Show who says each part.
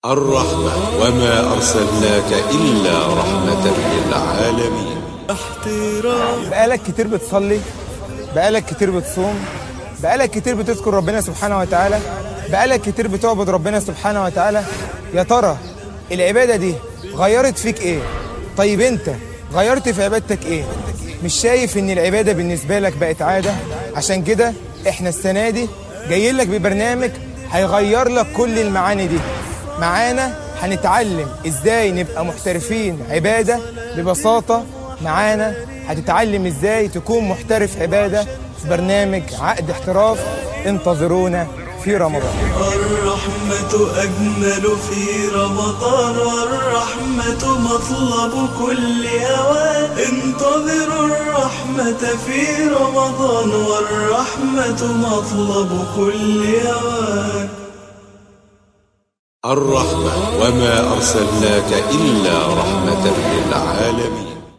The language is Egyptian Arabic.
Speaker 1: الرحمة وما أرسلناك إلا رحمة للعالمين
Speaker 2: بقالك كتير بتصلي بقالك كتير بتصوم بقالك كتير بتذكر ربنا سبحانه وتعالى بقالك كتير بتعبد ربنا سبحانه وتعالى يا ترى العبادة دي غيرت فيك ايه طيب انت غيرت في عبادتك ايه مش شايف ان العبادة بالنسبة لك بقت عادة عشان كده احنا السنة دي جايين لك ببرنامج هيغير لك كل المعاني دي معانا هنتعلم ازاي نبقى محترفين عبادة ببساطة معانا هتتعلم ازاي تكون محترف عبادة في برنامج عقد احتراف انتظرونا في رمضان
Speaker 3: الرحمة أجمل في رمضان والرحمة مطلب كل أوان انتظروا الرحمة في رمضان والرحمة مطلب كل أوان
Speaker 1: الرحمة وما أرسلناك إلا رحمة للعالمين